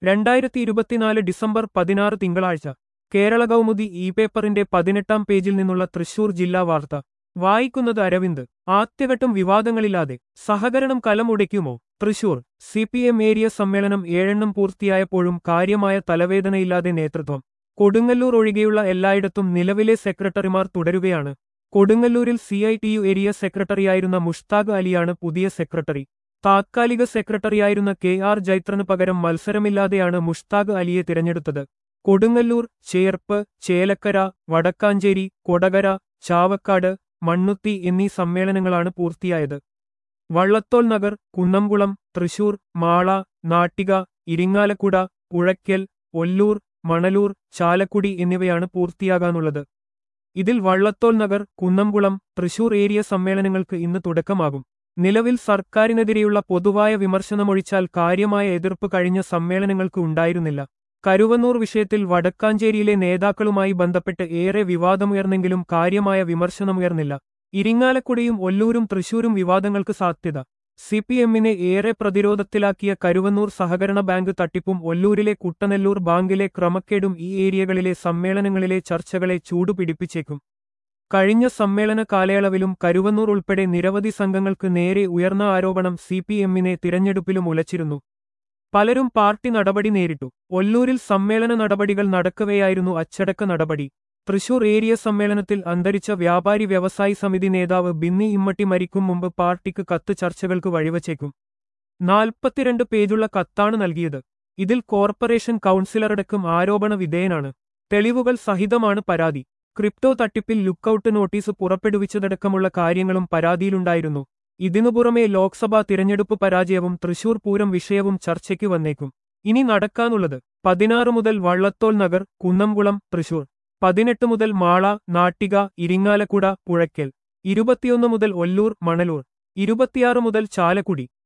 രണ്ടായിരത്തി ഇരുപത്തിനാല് ഡിസംബർ പതിനാറ് തിങ്കളാഴ്ച കേരള കൗമുദി ഇ പേപ്പറിന്റെ പതിനെട്ടാം പേജിൽ നിന്നുള്ള തൃശൂർ ജില്ലാ വാർത്ത വായിക്കുന്നത് അരവിന്ദ് ആദ്യഘട്ടം വിവാദങ്ങളില്ലാതെ സഹകരണം കലമുടയ്ക്കുമോ Thrissur C P M area സമ്മേളനം ഏഴെണ്ണം പൂർത്തിയായപ്പോഴും കാര്യമായ തലവേദനയില്ലാതെ നേതൃത്വം കൊടുങ്ങല്ലൂർ ഒഴികെയുള്ള എല്ലായിടത്തും നിലവിലെ സെക്രട്ടറിമാർ തുടരുകയാണ് കൊടുങ്ങല്ലൂരിൽ C I T U area സെക്രട്ടറിയായിരുന്ന മുഷ്താഖ് അലിയാണ് പുതിയ സെക്രട്ടറി താത്കാലിക സെക്രട്ടറിയായിരുന്ന കെ ആർ ജൈത്രന് പകരം മത്സരമില്ലാതെയാണ് മുഷ്താഖ് അലിയെ തിരഞ്ഞെടുത്തത് കൊടുങ്ങല്ലൂർ ചേർപ്പ് ചേലക്കര വടക്കാഞ്ചേരി കൊടകര ചാവക്കാട് മണ്ണുത്തി എന്നീ സമ്മേളനങ്ങളാണ് പൂർത്തിയായത് വള്ളത്തോൾ നഗർ കുന്നംകുളം തൃശൂർ മാള നാട്ടിക ഇരിങ്ങാലക്കുട പുഴയ്ക്കൽ ഒല്ലൂർ മണലൂർ ചാലക്കുടി എന്നിവയാണ് പൂർത്തിയാകാനുള്ളത് ഇതിൽ വള്ളത്തോൾ നഗർ കുന്നംകുളം തൃശൂർ ഏരിയ സമ്മേളനങ്ങൾക്ക് ഇന്ന് തുടക്കമാകും നിലവിൽ സർക്കാരിനെതിരെയുള്ള പൊതുവായ വിമർശനമൊഴിച്ചാൽ കാര്യമായ എതിർപ്പ് കഴിഞ്ഞ സമ്മേളനങ്ങൾക്ക് ഉണ്ടായിരുന്നില്ല കരുവന്നൂർ വിഷയത്തിൽ വടക്കാഞ്ചേരിയിലെ നേതാക്കളുമായി ബന്ധപ്പെട്ട് ഏറെ വിവാദമുയർന്നെങ്കിലും കാര്യമായ വിമർശനമുയർന്നില്ല ഇരിങ്ങാലക്കുടയും ഒല്ലൂരും തൃശൂരും വിവാദങ്ങൾക്ക് സാധ്യത സി പി എമ്മിനെ ഏറെ പ്രതിരോധത്തിലാക്കിയ കരുവന്നൂർ സഹകരണ ബാങ്ക് തട്ടിപ്പും ഒല്ലൂരിലെ കുട്ടനെല്ലൂർ ബാങ്കിലെ ക്രമക്കേടും ഈ ഏരിയകളിലെ സമ്മേളനങ്ങളിലെ ചർച്ചകളെ ചൂടുപിടിപ്പിച്ചേക്കും കഴിഞ്ഞ സമ്മേളന കാലയളവിലും കരുവന്നൂർ ഉൾപ്പെടെ നിരവധി സംഘങ്ങൾക്ക് നേരെ ഉയർന്ന ആരോപണം സി പി എമ്മിനെ തിരഞ്ഞെടുപ്പിലും ഉലച്ചിരുന്നു പലരും പാർട്ടി നടപടി നേരിട്ടു ഒല്ലൂരിൽ സമ്മേളന നടപടികൾ നടക്കവെയായിരുന്നു അച്ചടക്ക നടപടി തൃശൂർ ഏരിയ സമ്മേളനത്തിൽ അന്തരിച്ച വ്യാപാരി വ്യവസായി സമിതി നേതാവ് ബിന്നി ഇമ്മട്ടി മരിക്കും മുമ്പ് പാർട്ടിക്ക് കത്ത് ചർച്ചകൾക്ക് വഴിവച്ചേക്കും നാൽപ്പത്തിരണ്ട് പേജുള്ള കത്താണ് നൽകിയത് ഇതിൽ കോർപ്പറേഷൻ കൗൺസിലറടക്കം ആരോപണ വിധേയനാണ് തെളിവുകൾ സഹിതമാണ് പരാതി ക്രിപ്റ്റോ തട്ടിപ്പിൽ ലുക്കൌട്ട് നോട്ടീസ് പുറപ്പെടുവിച്ചതടക്കമുള്ള കാര്യങ്ങളും പരാതിയിലുണ്ടായിരുന്നു ഇതിനു പുറമെ ലോക്സഭാ തിരഞ്ഞെടുപ്പ് പരാജയവും തൃശൂർ പൂരം വിഷയവും ചർച്ചയ്ക്ക് വന്നേക്കും ഇനി നടക്കാനുള്ളത് പതിനാറ് മുതൽ വള്ളത്തോൾ നഗർ കുന്നംകുളം തൃശൂർ പതിനെട്ട് മുതൽ മാള നാട്ടിക ഇരിങ്ങാലക്കുട പുഴയ്ക്കൽ ഇരുപത്തിയൊന്ന് മുതൽ ഒല്ലൂർ മണലൂർ ഇരുപത്തിയാറ് മുതൽ ചാലക്കുടി